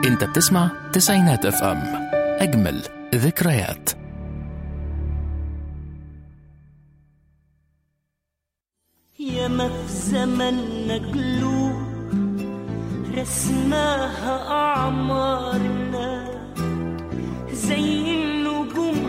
انت بتسمع تسعينات اف ام اجمل ذكريات ياما في زمننا قلوب رسماها أعمارنا زي النجوم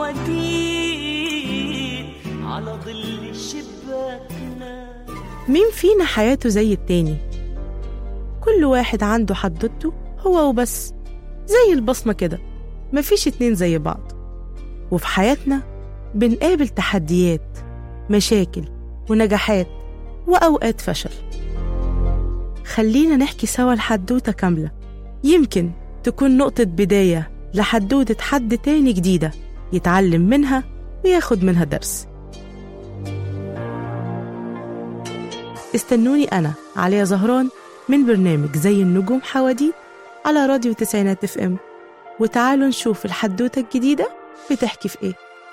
حواديت على ظل شباكنا مين فينا حياته زي التاني كل واحد عنده حدوته هو وبس زي البصمة كده مفيش اتنين زي بعض وفي حياتنا بنقابل تحديات مشاكل ونجاحات وأوقات فشل خلينا نحكي سوا الحدوتة كاملة يمكن تكون نقطة بداية لحدوتة حد تاني جديدة يتعلم منها وياخد منها درس استنوني أنا عليا زهران من برنامج زي النجوم حواديت على راديو تسعينات اف ام وتعالوا نشوف الحدوتة الجديدة بتحكي في ايه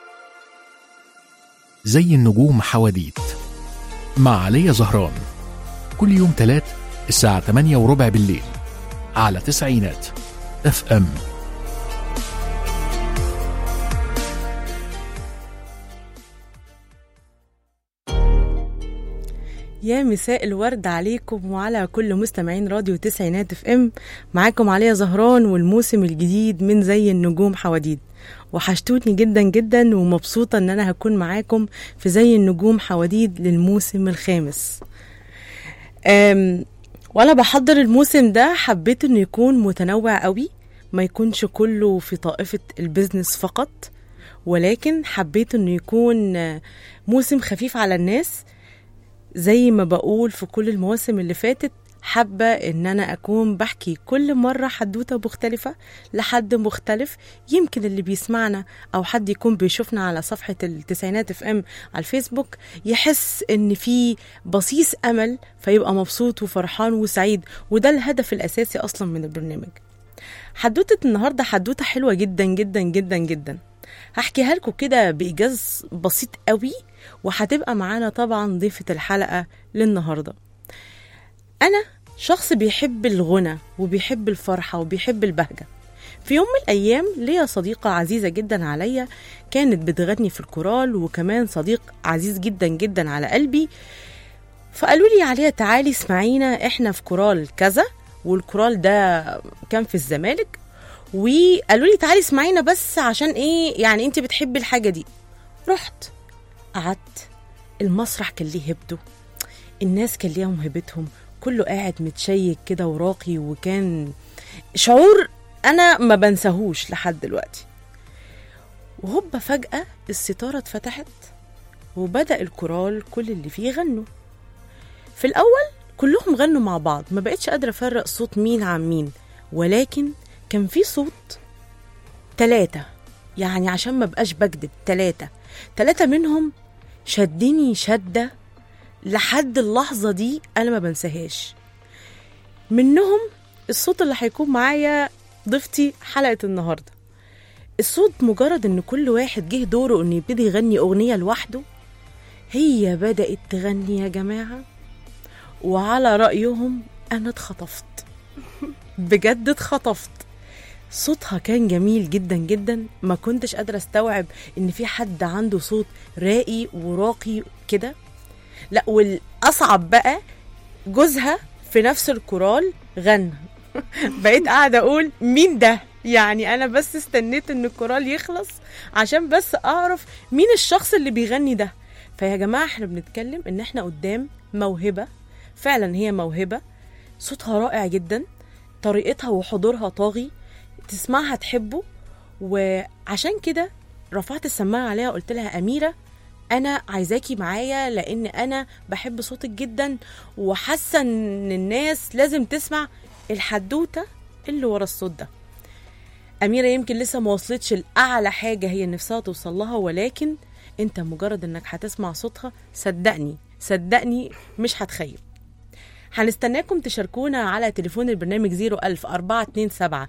زي النجوم حواديت مع علي زهران كل يوم تلات الساعة 8 وربع بالليل على تسعينات اف ام يا مساء الورد عليكم وعلى كل مستمعين راديو تسعينات اف ام معاكم عليا زهران والموسم الجديد من زي النجوم حواديت وحشتوني جدا جدا ومبسوطة ان انا هكون معاكم في زي النجوم حواديت للموسم الخامس أم وانا بحضر الموسم ده حبيت انه يكون متنوع قوي ما يكونش كله في طائفة البيزنس فقط ولكن حبيت انه يكون آه، موسم خفيف على الناس زي ما بقول في كل المواسم اللي فاتت حابة ان انا اكون بحكي كل مرة حدوتة مختلفة لحد مختلف يمكن اللي بيسمعنا او حد يكون بيشوفنا على صفحة التسعينات اف ام على الفيسبوك يحس ان في بصيص امل فيبقى مبسوط وفرحان وسعيد وده الهدف الاساسي اصلا من البرنامج حدوتة النهاردة حدوتة حلوة جدا جدا جدا جدا هحكيها لكم كده بإيجاز بسيط قوي وهتبقى معانا طبعا ضيفة الحلقة للنهاردة أنا شخص بيحب الغنى وبيحب الفرحة وبيحب البهجة في يوم من الأيام ليا صديقة عزيزة جدا عليا كانت بتغني في الكورال وكمان صديق عزيز جدا جدا على قلبي فقالوا لي عليها تعالي اسمعينا احنا في كورال كذا والكورال ده كان في الزمالك وقالوا لي تعالي اسمعينا بس عشان ايه يعني انت بتحبي الحاجه دي رحت قعدت المسرح كان ليه هيبته الناس كان ليهم هيبتهم كله قاعد متشيك كده وراقي وكان شعور انا ما بنساهوش لحد دلوقتي وهوبا فجأة الستارة اتفتحت وبدأ الكورال كل اللي فيه يغنوا في الأول كلهم غنوا مع بعض ما بقتش قادرة أفرق صوت مين عن مين ولكن كان في صوت تلاتة يعني عشان ما بقاش بكذب تلاتة تلاتة منهم شدني شدة لحد اللحظة دي أنا ما بنساهاش منهم الصوت اللي هيكون معايا ضيفتي حلقة النهاردة الصوت مجرد ان كل واحد جه دوره انه يبتدي يغني اغنية لوحده هي بدأت تغني يا جماعة وعلى رأيهم أنا اتخطفت بجد اتخطفت صوتها كان جميل جدا جدا ما كنتش قادرة استوعب ان في حد عنده صوت راقي وراقي كده لا والاصعب بقى جوزها في نفس الكورال غنى بقيت قاعدة اقول مين ده يعني انا بس استنيت ان الكورال يخلص عشان بس اعرف مين الشخص اللي بيغني ده فيا جماعة احنا بنتكلم ان احنا قدام موهبة فعلا هي موهبة صوتها رائع جدا طريقتها وحضورها طاغي تسمعها تحبه وعشان كده رفعت السماعة عليها وقلت لها أميرة أنا عايزاكي معايا لأن أنا بحب صوتك جدا وحاسة إن الناس لازم تسمع الحدوتة اللي ورا الصوت ده أميرة يمكن لسه ما وصلتش لأعلى حاجة هي نفسها توصل لها ولكن أنت مجرد إنك هتسمع صوتها صدقني صدقني مش هتخيب هنستناكم تشاركونا على تليفون البرنامج 01000 427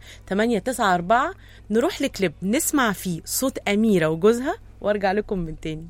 894 نروح لكليب نسمع فيه صوت أميرة وجوزها وارجع لكم من تاني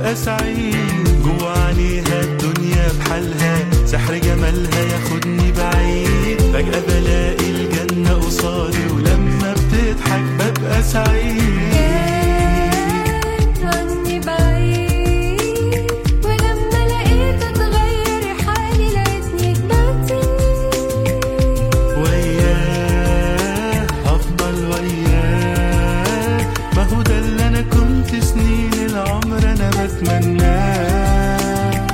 ببقى سعيد جوا عينيها الدنيا بحالها سحر جمالها ياخدني بعيد فجأة بلاقي الجنة قصادي ولما بتضحك ببقى سعيد كانت عني بعيد ولما لقيت اتغير حالي لقيتني بطير وياه هفضل وياه ما هو ده اللي انا كنت سنين العمر انا بتمناه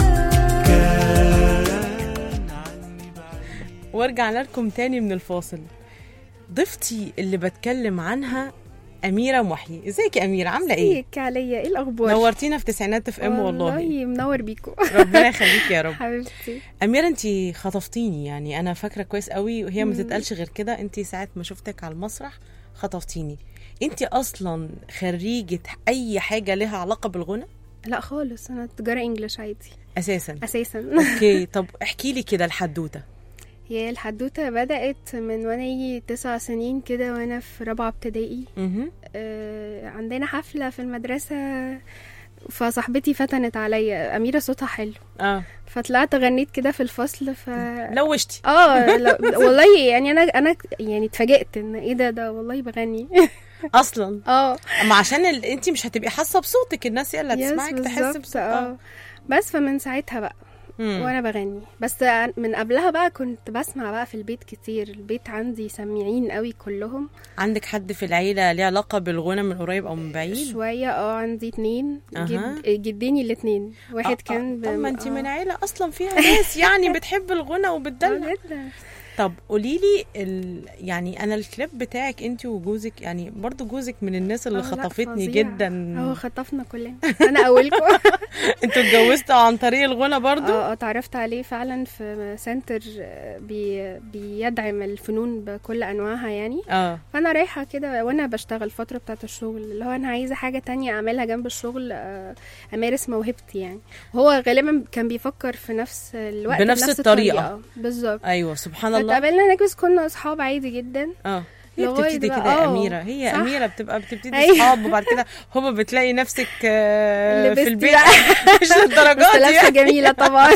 كان عني بعيد ورجعنا لكم تاني من الفاصل ضيفتي اللي بتكلم عنها أميرة محيي ازيك يا أميرة عاملة ايه؟ ازيك عليا ايه الاخبار نورتينا في تسعينات في ام والله والله منور بيكو ربنا يخليك يا رب حبيبتي أميرة انت خطفتيني يعني أنا فاكرة كويس قوي وهي ما تتقالش غير كده انت ساعة ما شفتك على المسرح خطفتيني انت أصلا خريجة أي حاجة لها علاقة بالغنى لا خالص انا تجاره انجلش عادي أساسا اساسا اوكي طب احكي لي كده الحدوتة هي الحدوته بدات من وانا يجي تسع سنين كده وانا في رابعه ابتدائي مهم. آه عندنا حفله في المدرسه فصاحبتي فتنت عليا اميره صوتها حلو اه فطلعت غنيت كده في الفصل ف لوشتي اه لا- والله يعني انا انا يعني اتفاجئت ان ايه ده ده والله بغني اصلا اه اما عشان ال... انت مش هتبقي حاسه بصوتك الناس هي اللي يس هتسمعك تحس بالظبط، بصوتك اه بس فمن ساعتها بقى مم. وانا بغني بس من قبلها بقى كنت بسمع بقى في البيت كتير البيت عندي سميعين قوي كلهم عندك حد في العيله ليه علاقه بالغنى من قريب او من بعيد شويه اه عندي اتنين أها. جد جديني الاتنين واحد آه، كان آه. طب ما انت آه. من عيله اصلا فيها ناس يعني بتحب الغنى آه، وبتدلع جدا طب قولي لي ال... يعني انا الكليب بتاعك انت وجوزك يعني برضو جوزك من الناس اللي آه، لا، خطفتني فظيع. جدا هو خطفنا كلنا انا اولكم انتوا اتجوزتوا عن طريق الغنى برضو اه اه اتعرفت عليه فعلا في سنتر آه، بي بيدعم الفنون بكل انواعها يعني اه فانا رايحه كده وانا بشتغل الفتره بتاعت الشغل اللي هو انا عايزه حاجه تانية اعملها جنب الشغل آه، امارس موهبتي يعني وهو غالبا كان بيفكر في نفس الوقت بنفس الطريقة. بالظبط ايوه سبحان الله اتقابلنا هناك بس كنا اصحاب عادي جدا اه هي لغاية بتبتدي بقى- كده يا آه، اميره هي صح. اميره بتبقى بتبتدي أيوة. اصحاب وبعد كده هوبا بتلاقي نفسك آه، في لبستي البيت بقى. مش للدرجات بس دي لابسه جميله طبعا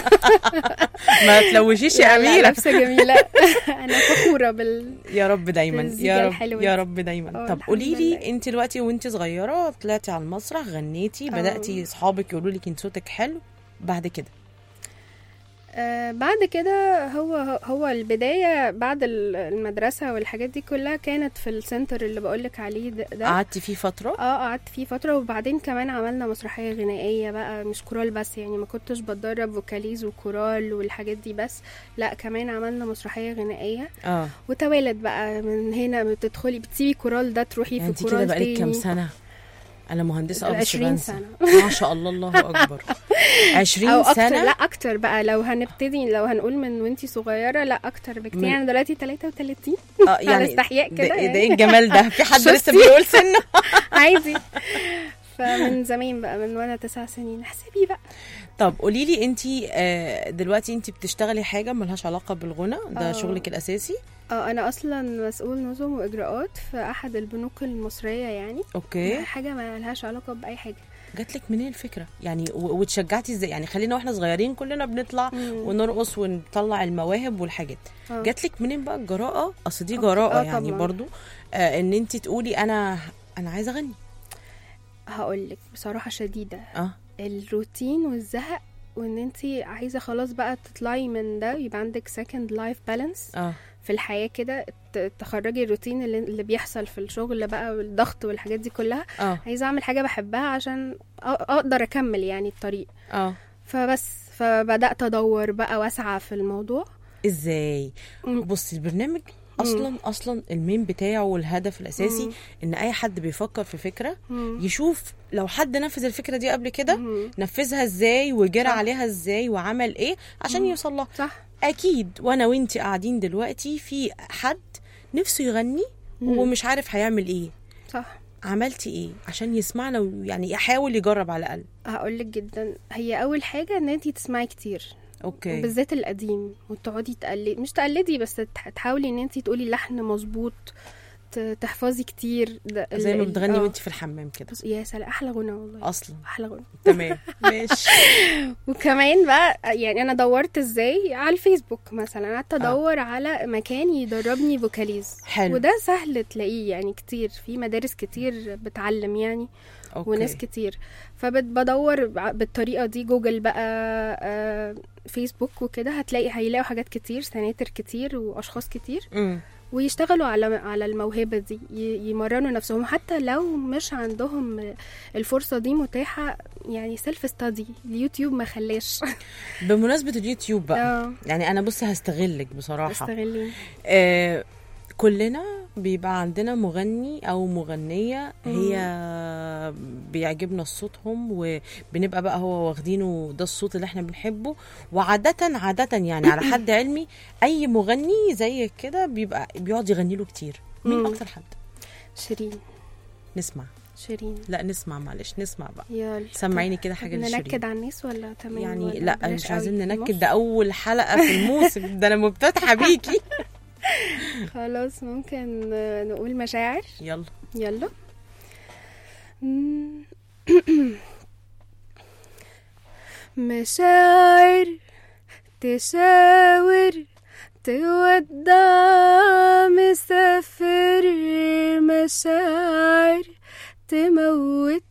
ما تلوشيش يا لا، لا، اميره لابسه جميله انا فخوره بال يا رب دايما بالزيجة يا رب الحلوة يا دي. رب دايما آه، طب الحمد قولي لي لله. انت دلوقتي وانت صغيره طلعتي على المسرح غنيتي آه. بداتي اصحابك يقولوا لك انت صوتك حلو بعد كده آه بعد كده هو هو البدايه بعد ال- المدرسه والحاجات دي كلها كانت في السنتر اللي بقولك عليه ده, ده. قعدتي فيه فتره اه قعدت فيه فترة وبعدين كمان عملنا مسرحية غنائية بقى مش كورال بس يعني ما كنتش بتدرب فوكاليز وكورال والحاجات دي بس لا كمان عملنا مسرحية غنائية اه وتوالد بقى من هنا بتدخلي بتسيبي كورال ده تروحي يعني في انت كده كورال بقالك تاني كام سنه انا مهندسه اه بس 20 بنسى. سنة. ما شاء الله الله اكبر 20 او اكتر سنه لا اكتر بقى لو هنبتدي لو هنقول من وانتي صغيرة لا اكتر بكتير من- يعني دلوقتي 33 اه على يعني استحياء ده, كده ده يعني. ايه الجمال ده في حد لسه شفتي؟ بيقول سنه عادي فمن زمان بقى من وانا تسع سنين احسبي بقى طب قولي لي انت دلوقتي انت بتشتغلي حاجه ملهاش علاقه بالغنى ده آه. شغلك الاساسي اه انا اصلا مسؤول نظم واجراءات في احد البنوك المصريه يعني اوكي حاجه ما لهاش علاقه باي حاجه جات لك منين الفكره يعني و- واتشجعتي ازاي يعني خلينا واحنا صغيرين كلنا بنطلع مم. ونرقص ونطلع المواهب والحاجات آه. جات لك منين بقى الجراءه اصل دي آه، جراءه آه، يعني طبعاً. برضو آه ان انت تقولي انا انا عايزه اغني هقول لك بصراحه شديده اه الروتين والزهق وان انت عايزه خلاص بقى تطلعي من ده يبقى عندك second life balance اه في الحياه كده ت- تخرجي الروتين اللي, اللي بيحصل في الشغل بقى والضغط والحاجات دي كلها اه عايزه اعمل حاجه بحبها عشان أ- اقدر اكمل يعني الطريق اه فبس فبدات ادور بقى واسعى في الموضوع ازاي مم. بصي البرنامج اصلا اصلا المين بتاعه والهدف الاساسي مم. ان اي حد بيفكر في فكره مم. يشوف لو حد نفذ الفكره دي قبل كده مم. نفذها ازاي وجرى صح. عليها ازاي وعمل ايه عشان يوصل لها صح اكيد وانا وانتي قاعدين دلوقتي في حد نفسه يغني مم. ومش عارف هيعمل ايه صح عملتي ايه عشان يسمعنا ويعني يحاول يجرب على الاقل هقول لك جدا هي اول حاجه ان انت تسمعي كتير اوكي وبالذات القديم وتقعدي تقلدي مش تقلدي بس تح- تحاولي ان انت تقولي لحن مظبوط ت- تحفظي كتير ده زي ال- ما ال- بتغني آه. وانت في الحمام كده بص- يا سلام احلى غنى والله اصلا احلى غنى تمام ماشي وكمان بقى يعني انا دورت ازاي على الفيسبوك مثلا قعدت ادور على مكان يدربني فوكاليز حلو. وده سهل تلاقيه يعني كتير في مدارس كتير بتعلم يعني أوكي. وناس كتير فبدور بالطريقه دي جوجل بقى آه، فيسبوك وكده هتلاقي هيلاقوا حاجات كتير سناتر كتير واشخاص كتير مم. ويشتغلوا على على الموهبه دي ي- يمرنوا نفسهم حتى لو مش عندهم الفرصه دي متاحه يعني سيلف ستادي اليوتيوب ما خلاش بمناسبه اليوتيوب بقى اه يعني انا بص هستغلك بصراحه استغلين آه كلنا بيبقى عندنا مغني او مغنيه هي بيعجبنا صوتهم وبنبقى بقى هو واخدينه ده الصوت اللي احنا بنحبه وعاده عاده يعني على حد علمي اي مغني زي كده بيبقى بيقعد يغني له كتير مين مم. اكتر حد شيرين نسمع شيرين لا نسمع معلش نسمع بقى يلا سمعيني كده حاجه ننكد لشيرين على الناس ولا تمام يعني ولا لا بلاش مش عايزين قوي؟ ننكد نص؟ ده اول حلقه في الموسم ده انا مفتتحه بيكي خلاص ممكن آه، نقول مشاعر يلا يلا مشاعر تشاور تودع مسافر مشاعر تموت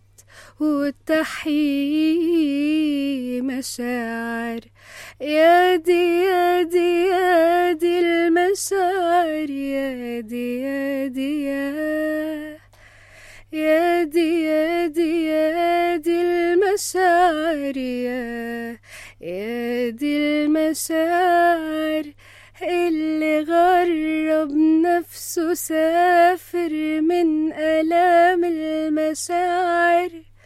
وتحيي مشاعر يا دي يا دي يا دي المشاعر يا دي يا دي يا يا دي يا دي يا دي المشاعر يا يا دي المشاعر اللي غرب نفسه سافر من آلام المشاعر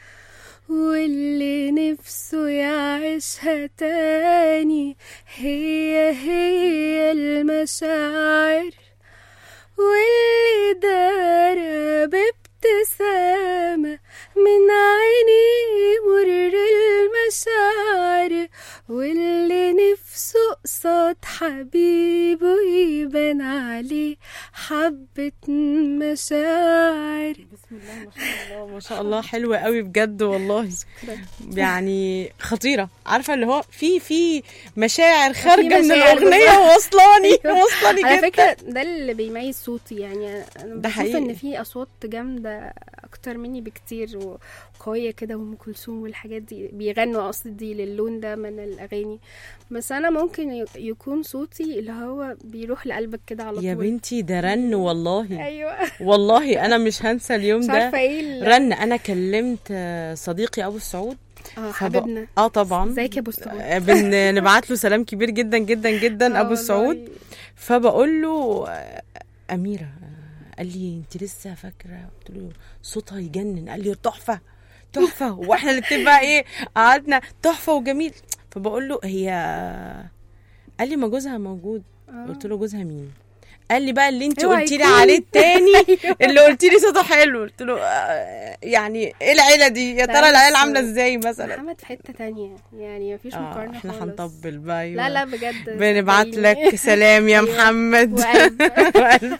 واللي نفسه يعيشها تاني هي هي المشاعر واللي دار بابتسامة من عيني مر المشاعر واللي نفسه قصاد حبيبه يبان عليه حبة مشاعر بسم الله ما شاء الله ما شاء الله حلوة قوي بجد والله يعني خطيرة عارفة اللي هو في في مشاعر خارجة من مشاعر الأغنية واصلاني واصلاني على جدا فكرة ده اللي بيميز صوتي يعني أنا ده بشوف حقيقي. إن في أصوات جامدة أكتر مني بكتير وقوية كده وأم كلثوم والحاجات دي بيغنوا قصدي للون ده من الأغاني بس أنا ممكن ي- يكون صوتي اللي هو بيروح لقلبك كده على طول يا بنتي ده رن والله أيوه والله أنا مش هنسى اليوم مش ده عارفة إيه ال- رن أنا كلمت آه، صديقي أبو السعود اه فب- حبيبنا اه طبعا ازيك يا أبو السعود آه، بنبعت له سلام كبير جدا جدا جدا آه ابو السعود والله. فبقول له آه، اميره آه، قال لي انت لسه فاكره قلت له صوتها يجنن قال لي تحفه تحفه واحنا الاتنين بقى ايه قعدنا تحفه وجميل فبقول له هي قال لي ما جوزها موجود قلت له جوزها مين قال لي بقى اللي انت اوعى قلتي لي يكون. عليه التاني اللي قلتي لي صوته حلو قلت له آه، يعني ايه العيله دي يا لا ترى العيله بس عامله ازاي مثلا محمد في حتة تانية يعني مفيش اه مقارنة احنا خالص. هنطبل بقى أيوة. لا لا بجد بنبعت صدقيني. لك سلام يا أيوة. محمد وقلب. وقلب.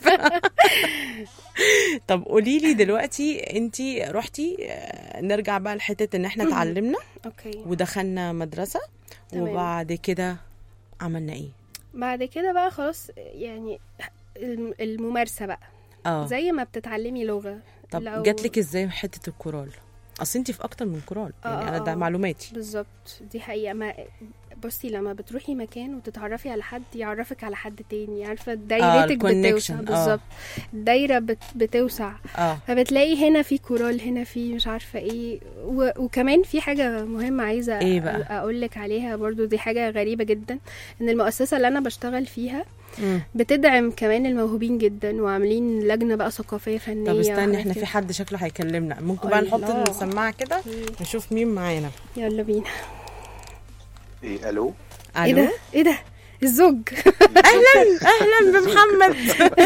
طب قولي لي دلوقتي انت رحتي آه، نرجع بقى لحته ان احنا اتعلمنا اوكي ودخلنا مدرسه تمام. وبعد كده عملنا ايه بعد كده بقى خلاص يعني الم- الممارسة بقى اه زي ما بتتعلمي لغة طب لو- جاتلك ازاي حته الكورال اصل انت في اكتر من كورال يعني آه، انا ده آه. معلوماتي بالظبط دي حقيقة ما بصي لما بتروحي مكان وتتعرفي على حد يعرفك على حد تاني عارفة دايرتك الconnection، بتوسع آه. بالظبط الدايرة بت بتوسع اه فبتلاقي هنا في كورال هنا في مش عارفة ايه و... وكمان في حاجة مهمة عايزة إيه بقى؟ اقول لك عليها برضو دي حاجة غريبة جدا ان المؤسسة اللي انا بشتغل فيها مم. بتدعم كمان الموهوبين جدا وعاملين لجنة بقى ثقافية فنية طب استني وحاجات احنا كده. في حد شكله هيكلمنا ممكن بقى نحط الله. السماعه كده نشوف مين معانا يلا بينا ايه الو ايه الو ده ايه ده الزوج اهلا اهلا بمحمد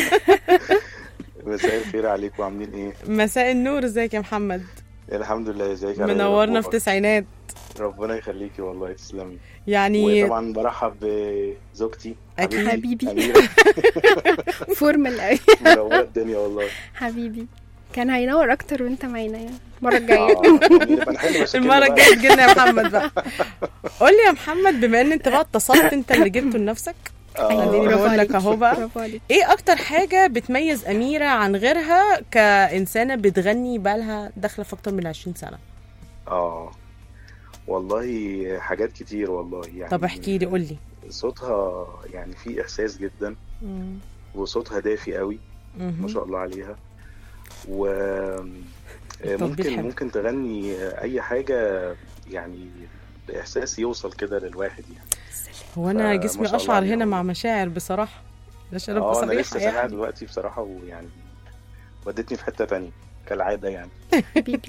مساء الخير عليكم عاملين ايه مساء النور ازيك يا محمد الحمد لله ازيك يا ريان؟ منورنا في أخبارك؟ تسعينات ربنا يخليكي والله تسلمي يعني وطبعا برحب بزوجتي اكيد حبيبي أميرة فورمال قوي منورة الدنيا والله حبيبي كان هينور اكتر وانت معانا يعني المره الجايه اه نبقى نحل مشاكلنا المره بقى. الجايه تجيلنا يا محمد بقى قول لي يا محمد بما ان انت بقى اتصلت انت اللي جبته لنفسك آه. خليني برافو بقول لك عليك. اهو بقى برافو عليك ايه اكتر حاجه بتميز اميره عن غيرها كانسانه بتغني بقالها داخله في اكتر من 20 سنه اه والله حاجات كتير والله يعني طب احكي لي قول لي صوتها يعني فيه احساس جدا وصوتها دافي قوي ما شاء الله عليها و التطبيق ممكن حلو. ممكن تغني اي حاجه يعني باحساس يوصل كده للواحد يعني هو انا آه، جسمي ما شاء الله اشعر عليها هنا مع والله. مشاعر بصراحه ده شرف اه انا بصريحه لسه سامعها يعني دلوقتي بصراحه ويعني ودتني في حته تانية كالعاده يعني حبيبي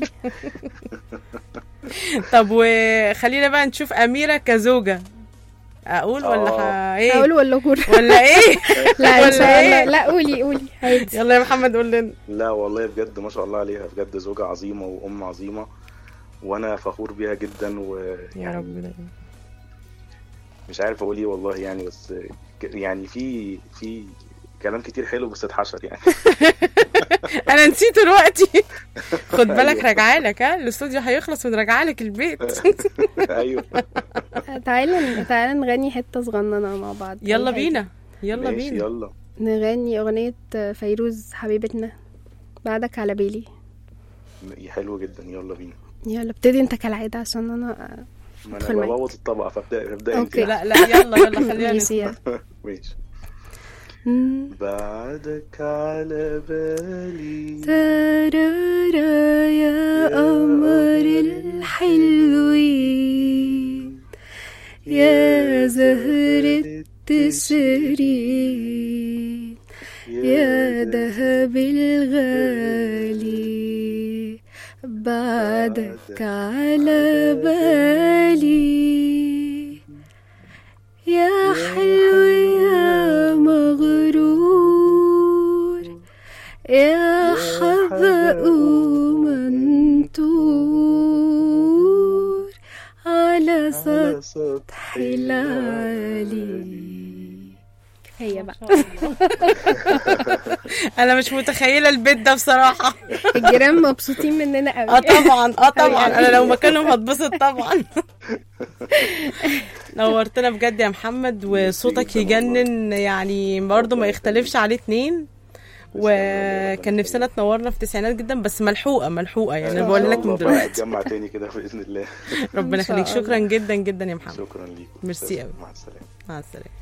طب وخلينا بقى نشوف اميره كزوجه اقول ولا آه. ح... ايه اقول ولا اقول ولا ايه لا ان ولا شاء الله إيه؟ لا قولي قولي عادي يلا يا محمد قول لنا لا والله بجد ما شاء الله عليها بجد زوجة عظيمة وأم عظيمة وأنا فخور بيها جدا يا ويعني رب دايما. مش عارف أقول إيه والله يعني بس ك- يعني في في كلام كتير حلو بس اتحشر يعني انا نسيته دلوقتي خد بالك أيوة. راجعه لك ها الاستوديو هيخلص ونراجع لك البيت أيوه تعالى تعالى نغني حته صغننه مع بعض يلا أي حاجة. بينا يلا ماشي بينا يلا نغني اغنيه فيروز حبيبتنا بعدك على بالي حلو جدا يلا بينا يلا ابتدي انت كالعاده عشان انا ما ادخل أنا معاك. ببوظ الطبقة فابدأ ابدأ أنت أوكي. لا لا يلا يلا خلينا ماشي نسمع. يلا. ماشي مم. بعدك على بالي ترارا يا قمر الحلوين يا زهرة تسرين يا دهب الغالي بعدك على بالي يا حلو يا مغرور يا حبق منتور على سطح العالي كفايه بقى انا مش متخيله البيت ده بصراحه الجيران مبسوطين مننا قوي اه طبعا اه طبعا أوي. انا لو مكانهم هتبسط طبعا نورتنا بجد يا محمد وصوتك جداً يجنن يعني برضه ما يختلفش عليه اتنين وكان نفسنا تنورنا في التسعينات جدا بس ملحوقه ملحوقه يعني انا بقول لك من دلوقتي نتجمع تاني كده بإذن الله ربنا إن شاء يخليك شكرا الله. جدا جدا يا محمد شكرا ليكم ميرسي أوي. مع السلامة مع السلامه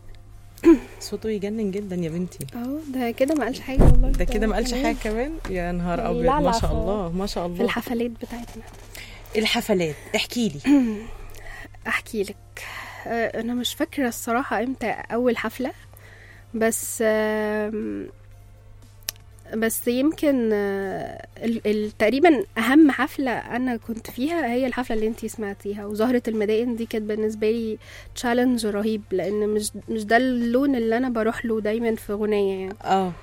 صوته يجنن جدا يا بنتي اهو ده كده ما قالش حاجه والله ده كده ما قالش كمان حاجه كمان يا نهار يعني ابيض لعلع ما شاء في- الله ما شاء في الله الحفلات بتاعتنا الحفلات احكي لي احكي لك آه، انا مش فاكره الصراحه امتى اول حفله بس آم، بس يمكن آه، ال- ال- تقريبا اهم حفله انا كنت فيها هي الحفله اللي انتي سمعتيها وزهره المدائن دي كانت بالنسبه لي تشالنج رهيب لان مش مش ده اللون اللي انا بروح له دايما في غنايه يعني اه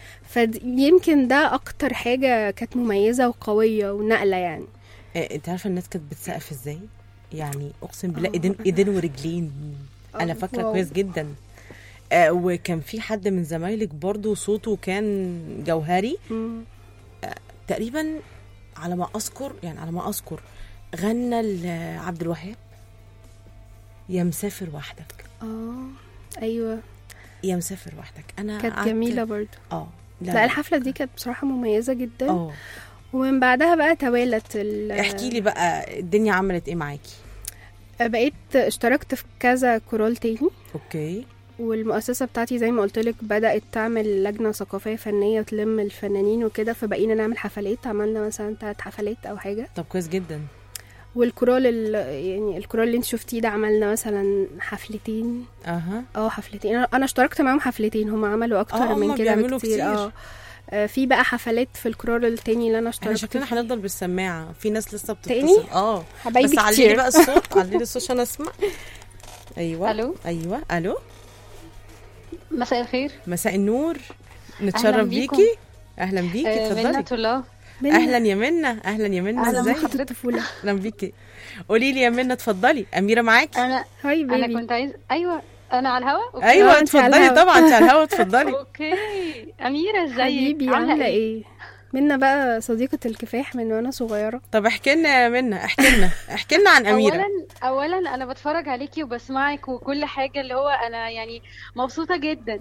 فيمكن ده اكتر حاجه كانت مميزه وقويه ونقله يعني إيه، انت عارفه الناس كانت بتسقف ازاي يعني اقسم بالله ايدين ايدين ورجلين انا آه، فاكره واو. كويس جدا آه وكان في حد من زمايلك برضو صوته كان جوهري مم. تقريبا على ما اذكر يعني على ما اذكر غنى لعبد الوهاب يا مسافر وحدك اه ايوه يا مسافر وحدك انا كانت قعدت- جميله برضو اه لا الحفله دي كانت بصراحه مميزه جدا اه ومن بعدها بقى توالت ال- احكي لي بقى الدنيا عملت ايه معاكي بقيت اشتركت في كذا كورال تاني اوكي والمؤسسة بتاعتي زي ما قلت لك بدأت تعمل لجنة ثقافية فنية تلم الفنانين وكده فبقينا نعمل حفلات عملنا مثلا تلات حفلات أو حاجة طب كويس جدا والكورال ال- يعني الكورال اللي انت شفتيه ده عملنا مثلا حفلتين اها اه حفلتين انا أنا اشتركت معاهم حفلتين هم عملوا اكتر آه، من هما كده بيعملوا بكتير كتير. اه آه، في بقى حفلات في الكورال التاني اللي انا احنا اشتركت شكلنا فيه. هنفضل بالسماعه في ناس لسه بتتصل تاني؟ اه حبايبي بس علي كتير. لي بقى الصوت علي لي الصوت عشان اسمع ايوه ألو؟ ايوه الو مساء الخير مساء النور أهلاً نتشرف بيكم. بيكي اهلا بيكي آه، منة اتفضلي الله منى، اهلا يا منى اهلا يا منى أهلاً ازيك بحضرتك. الطفولة اهلا بيكي قولي لي يا منى اتفضلي اميره معاكي انا هاي انا بيبي كنت عايز ايوه انا على الهوا أوكي. ايوه آه، أنت على اتفضلي الهوا. طبعا انت على الهوا اتفضلي اوكي اميره ازيك حبيبي عامله ايه منا بقى صديقه الكفاح من وانا صغيره طب احكي لنا منا احكي لنا احكي لنا عن اميره اولا اولا انا بتفرج عليكي وبسمعك وكل حاجه اللي هو انا يعني مبسوطه جدا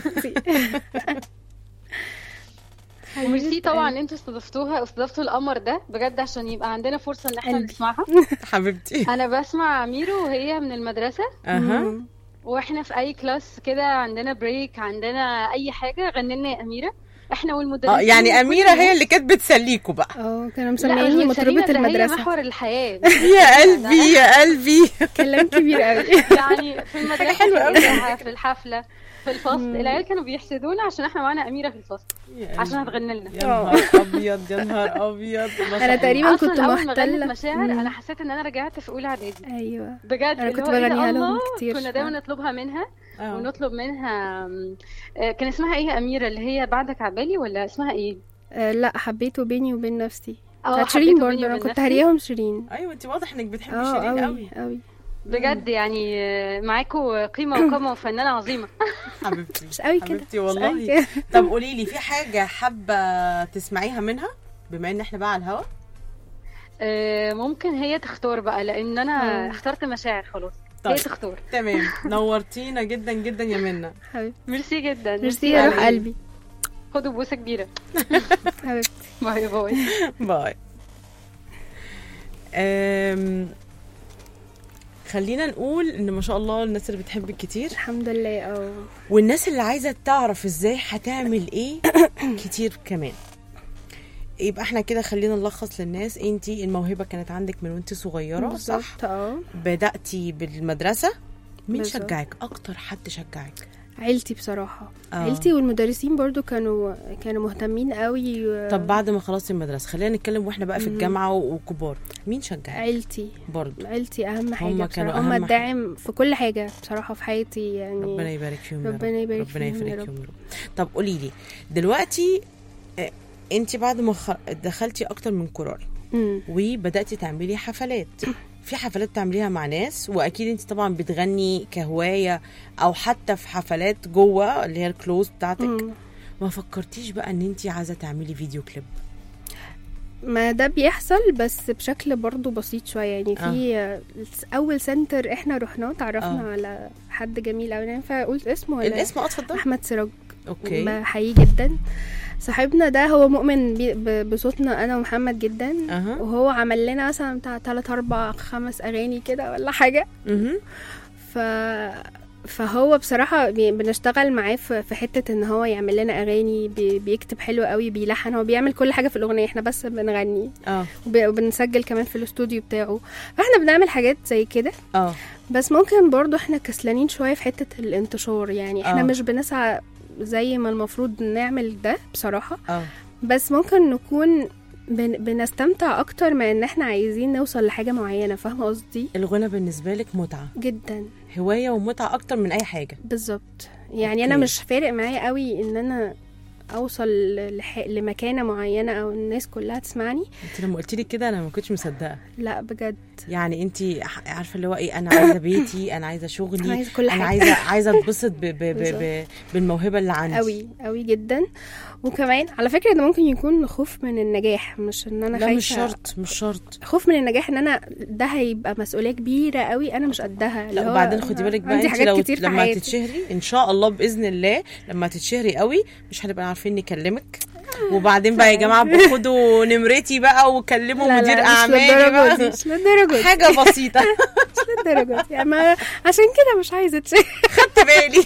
وميرسي طبعا ان انتوا استضفتوها استضفتوا القمر ده بجد عشان يبقى عندنا فرصه ان احنا قلبي. نسمعها حبيبتي انا بسمع ميرو وهي من المدرسه اها واحنا في اي كلاس كده عندنا بريك عندنا اي حاجه غنينا يا اميره احنا والمدرسين اه يعني وكل اميره هي الناس. اللي كانت بتسليكوا بقى اه كانوا لا مش مسميني بتسلينا، مطربه ده هي المدرسه محور الحياه يا قلبي يا قلبي كلام كبير قوي يعني في المدرسه حلوة أوي. في في الحفله في الفصل العيال كانوا بيحسدونا عشان احنا معانا اميره في الفصل عشان هتغني لنا يا نهار ابيض يا نهار ابيض ما شاء انا الله. تقريبا اصلا كنت اول ما غنت محتله مشاعر مم. انا حسيت ان انا رجعت في اولى اعدادي ايوه بجد أنا اللي كنت هو إيه ده بغنيها لهم الله. كتير. كنا دايما نطلبها منها اه. ونطلب منها آم، آه، كان اسمها ايه يا اميره اللي هي بعدك عبالي ولا اسمها ايه آه لا حبيته بيني وبين نفسي اه بتاعت حبيته شيرين بيني برضه انا وبين كنت نفسي. هرياهم شيرين ايوه انت واضح انك بتحبي اه شيرين قوي قوي قوي بجد يعني آه، معاكوا قيمه وقامه وفنانه عظيمه حبيبتي مش قوي كده حبيبتي مش قوي والله كده. طب قولي لي في حاجه حابه تسمعيها منها بما ان احنا بقى على الهوا آه، ممكن هي تختار بقى لان انا اه. اخترت مشاعر خلاص هي طيب تختار تمام نورتينا جدا جدا يا منى حبيبتي ميرسي جدا ميرسي يا روح قوي. قلبي خدوا بوسه كبيره حبيبتي باي باي باي أم... خلينا نقول ان ما شاء الله الناس اللي بتحبك كتير الحمد لله اه والناس اللي عايزه تعرف ازاي هتعمل ايه كتير كمان يبقى احنا كده خلينا نلخص للناس انتي الموهبه كانت عندك من وانت صغيره صح بالظبط اه بداتي بالمدرسه مين بالظبط. شجعك اكتر حد شجعك عيلتي بصراحه آه. عيلتي والمدرسين برضو كانوا كانوا مهتمين قوي و- طب بعد ما خلصتي المدرسه خلينا نتكلم واحنا بقى في الجامعه و- وكبار مين شجعك عيلتي برضه عيلتي اهم حاجه هم هم كانوا هم أهم الداعم في كل حاجه بصراحه في حياتي يعني ربنا يبارك فيهم يا رب. ربنا يبارك ربنا فيهم يفرج يا رب. فيهم يا رب طب قولي لي دلوقتي انت بعد ما خ... دخلتي اكتر من كورال مم. وبداتي تعملي حفلات في حفلات تعمليها مع ناس واكيد انت طبعا بتغني كهوايه او حتى في حفلات جوه اللي هي الكلوز بتاعتك مم. ما فكرتيش بقى ان انت عايزه تعملي فيديو كليب ما ده بيحصل بس بشكل برضو بسيط شويه يعني في آه. اول سنتر احنا رحناه تعرفنا آه. على حد جميل قوي ينفع قلت اسمه ولا الاسم اه اتفضل احمد سراج اوكي بحييه جدا صاحبنا ده هو مؤمن بي- ب- بصوتنا انا ومحمد جدا اها وهو عمل لنا مثلا بتاع 3 4 5 اغاني كده ولا حاجه مهم. ف فهو بصراحة بي- بنشتغل معاه في في حتة ان هو يعمل لنا اغاني بي- بيكتب حلو قوي بيلحن هو بيعمل كل حاجة في الاغنية احنا بس بنغني اه وب- وبنسجل كمان في الاستوديو بتاعه فاحنا بنعمل حاجات زي كده اه بس ممكن برضو احنا كسلانين شوية في حتة الانتشار يعني احنا آه. مش بنسعى زي ما المفروض نعمل ده بصراحة اه بس ممكن نكون بن بنستمتع اكتر ما ان احنا عايزين نوصل لحاجة معينة فاهمة قصدي الغنى بالنسبه لك متعه جدا هوايه ومتعه اكتر من اي حاجه بالظبط يعني انا أوكي. مش فارق معايا قوي ان انا اوصل لح... لمكانه معينه او الناس كلها تسمعني انت لما قلت لي كده انا ما كنتش مصدقه لا بجد يعني انت عارفه اللي هو ايه انا عايزه بيتي انا عايزه شغلي انا عايزه كل انا حاجه عايزه عايزه اتبسط ب... ب... ب... ب... بالظبط. بالموهبه اللي عندي قوي قوي جدا وكمان على فكره ده ممكن يكون خوف من النجاح مش ان انا لا خايفه مش شرط مش شرط خوف من النجاح ان انا ده هيبقى مسؤوليه كبيره قوي انا مش قدها اللي لا هو وبعدين خدي بالك بقى عندي انت حاجات لو كتير في لما حياتي. تتشهري ان شاء الله باذن الله لما تتشهري قوي مش هنبقى عارفين نكلمك وبعدين بقى يا جماعه خدوا نمرتي بقى وكلموا لا مدير لا مش اعمالي للدرجه دي بقى مش للدرجه دي حاجه بسيطه مش للدرجه دي يعني ما- عشان كده مش عايزه اتشهر خدت بالي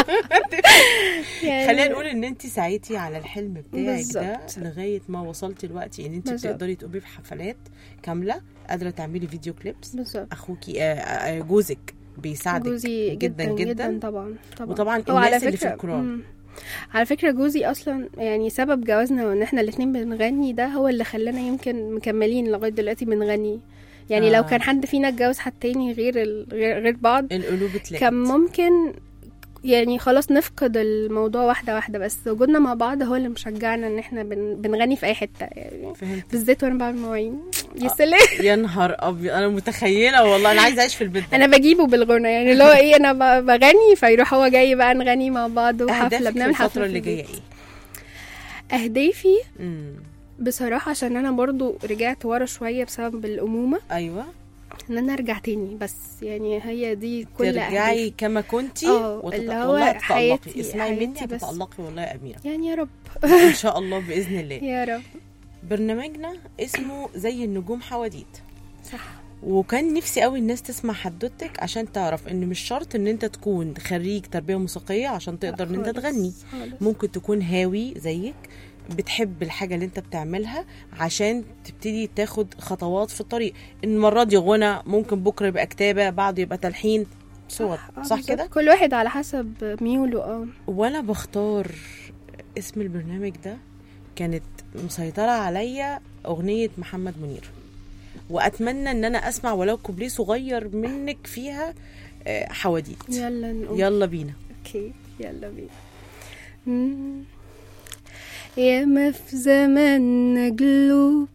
يعني خلينا نقول ان انت سعيتي على الحلم بتاعك ده بالظبط. لغايه ما وصلتي دلوقتي ان انت بالظبط. بتقدري تقومي في حفلات كامله قادره تعملي فيديو كليبس بالظبط اخوكي آه، آه، جوزك بيساعدك جوزي جدا جدا جدا, جدا طبعا طبعا وطبعا هو على الناس اللي في فكرة- الكورال مم. على فكرة جوزي أصلا يعني سبب جوازنا وإن إحنا الاتنين بنغني ده هو اللي خلانا يمكن مكملين لغاية دلوقتي بنغني يعني آه. لو كان حد فينا اتجوز حد تاني غير ال... غير, غير بعض القلوب اتلاقت كان ممكن يعني خلاص نفقد الموضوع واحده واحده بس وجودنا مع بعض هو اللي مشجعنا ان احنا بن... بنغني في اي حته يعني فهمت بالذات وانا بعمل مواعين يا سلام يا نهار ابيض انا متخيله والله انا عايزه اعيش في البيت ده انا بجيبه بالغنى يعني اللي هو ايه انا ب- بغني فيروح هو جاي بقى نغني مع بعض وحفله اهدافك بنعمل الفتره حفله اللي في جايه البيت. ايه اهدافي امم بصراحه عشان انا برضو رجعت ورا شويه بسبب الامومه ايوه ان انا ارجع تاني بس يعني هي دي كل ترجعي أهدافي. كما كنتي اه، وتت- اللي هو والله هتتألقي حياتي- اسمعي مني حياتي بس. هتتألقي والله يا اميره يعني يا رب ان شاء الله باذن الله يا رب برنامجنا اسمه زي النجوم حواديت صح وكان نفسي قوي الناس تسمع حدوتك عشان تعرف ان مش شرط ان انت تكون خريج تربيه موسيقيه عشان تقدر ان انت خالص، تغني خالص. ممكن تكون هاوي زيك بتحب الحاجة اللي انت بتعملها عشان تبتدي تاخد خطوات في الطريق المرة دي غنى ممكن بكرة يبقى كتابة بعده يبقى تلحين صوت آه، صح بالظبط. كده كل واحد على حسب ميوله اه وانا بختار اسم البرنامج ده كانت مسيطرة عليا أغنية محمد منير وأتمنى إن أنا أسمع ولو كوبليه صغير منك فيها آه، حواديت يلا نقول يلا بينا اوكي يلا بينا مم. ياما في زماننا قلوب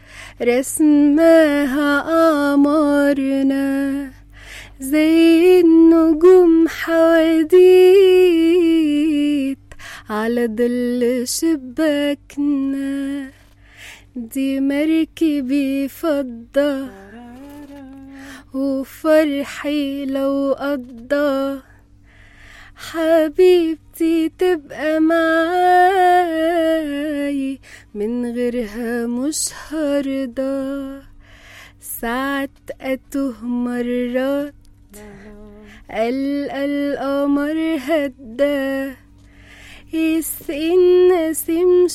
رسمها قمرنا زي النجوم حواديت على ظل شباكنا دي مركبي فضة وفرحي لو قضى حبيبتي تبقى معاي من غيرها مش هرضى ساعات أتوه مرات ألقى القمر هدى يسقي النسيم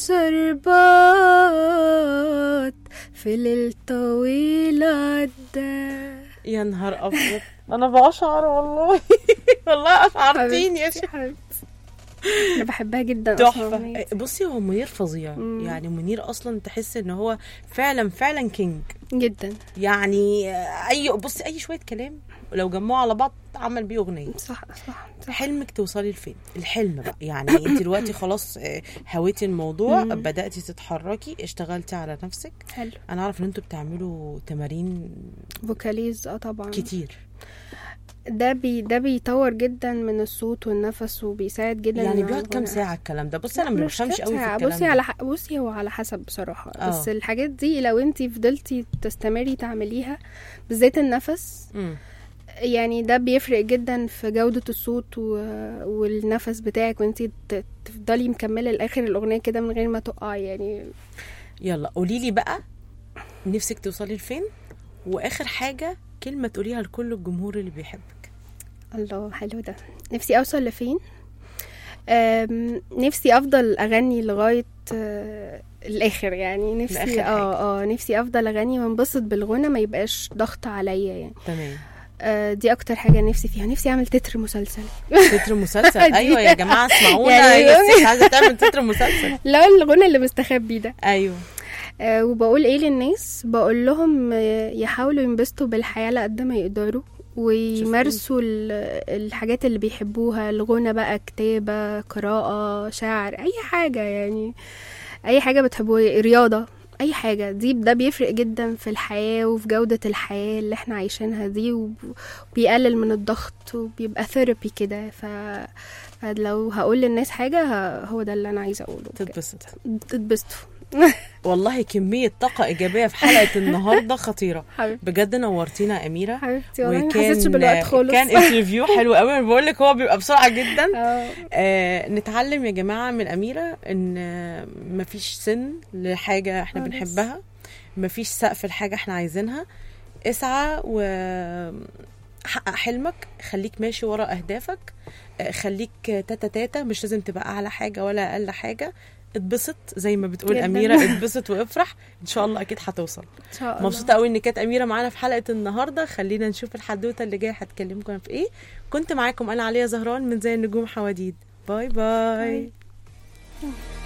شربات في ليل طويل عدى يا نهار أبيض أنا بأشعر والله والله أشعرتيني يا شيخ حبيبتي انا بحبها جدا أصلاً تحفة أغنية. بصي هو منير فظيع مم. يعني منير أصلا تحس إن هو فعلا فعلا كينج جدا يعني أي بصي أي شوية كلام لو جمعوا على بعض عمل بيه أغنية صح صح صح حلمك توصلي لفين الحلم بقى يعني انت دلوقتي خلاص آه، هويتي الموضوع مم. بداتي تتحركي اشتغلتي على نفسك حلو انا عارف ان انتوا بتعملوا تمارين فوكاليز اه طبعا كتير ده بي ده بيطور جدا من الصوت والنفس وبيساعد جدا يعني إن بيقعد كام الغنى- ساعه الكلام ده بصي انا لا، ما مش بفهمش كام قوي في ساعة. الكلام بصي ده. على ح... بصي هو على حسب بصراحة آه. بس الحاجات دي لو انتي فضلتي تستمري تعمليها بالذات النفس مم. يعني ده بيفرق جدا في جودة الصوت و... والنفس بتاعك وانتي ت- تفضلي مكملة لآخر الأغنية كده من غير ما تقعي يعني يلا قولي لي بقى نفسك توصلي لفين واخر حاجه كلمه تقوليها لكل الجمهور اللي بيحبك الله حلو ده نفسي اوصل لفين أم، نفسي افضل اغني لغايه آه، الاخر يعني لآخر نفسي حاجة. اه اه نفسي افضل اغني وانبسط بالغنى ما يبقاش ضغط عليا يعني تمام آه، دي اكتر حاجه نفسي فيها نفسي اعمل تتر مسلسل تتر مسلسل دي- ايوه يا جماعه اسمعونا يعني هي الست عايزه تعمل تتر مسلسل لا الغنى اللي مستخبي ده ايوه آه، وبقول ايه للناس بقول لهم آه، يحاولوا ينبسطوا بالحياة على قد ما يقدروا ويمارسوا ال- الحاجات اللي بيحبوها الغنى بقى كتابة قراءة شعر أي حاجة يعني أي حاجة بتحبوها رياضة أي حاجة دي ده بيفرق جدا في الحياة وفي جودة الحياة اللي احنا عايشينها دي وب- وبيقلل من الضغط وبيبقى ثيرابي كده ف فلو هقول للناس حاجة ه- هو ده اللي أنا عايزة أقوله بجد. تتبسط تتبسطوا والله كميه طاقه ايجابيه في حلقه النهارده خطيره حبيبتي بجد نورتينا يا اميره حبيبتي والله ما حسيتش بالوقت خالص كان انترفيو حلو قوي انا بقول لك هو بيبقى بسرعه جدا اه آه نتعلم يا جماعه من اميره ان آه، مفيش سن لحاجه احنا خالص. بنحبها مفيش سقف لحاجه احنا عايزينها اسعى و حقق حلمك خليك ماشي ورا اهدافك آه، خليك تاتا تاتا مش لازم تبقى اعلى حاجه ولا اقل حاجه اتبسط زي ما بتقول جداً. اميره اتبسط وافرح ان شاء الله اكيد هتوصل ان شاء الله مبسوطه قوي ان كانت اميره معانا في حلقه النهارده خلينا نشوف الحدوته اللي جايه هتكلمكم في ايه كنت معاكم انا عليا زهران من زي النجوم حواديد باي باي باي.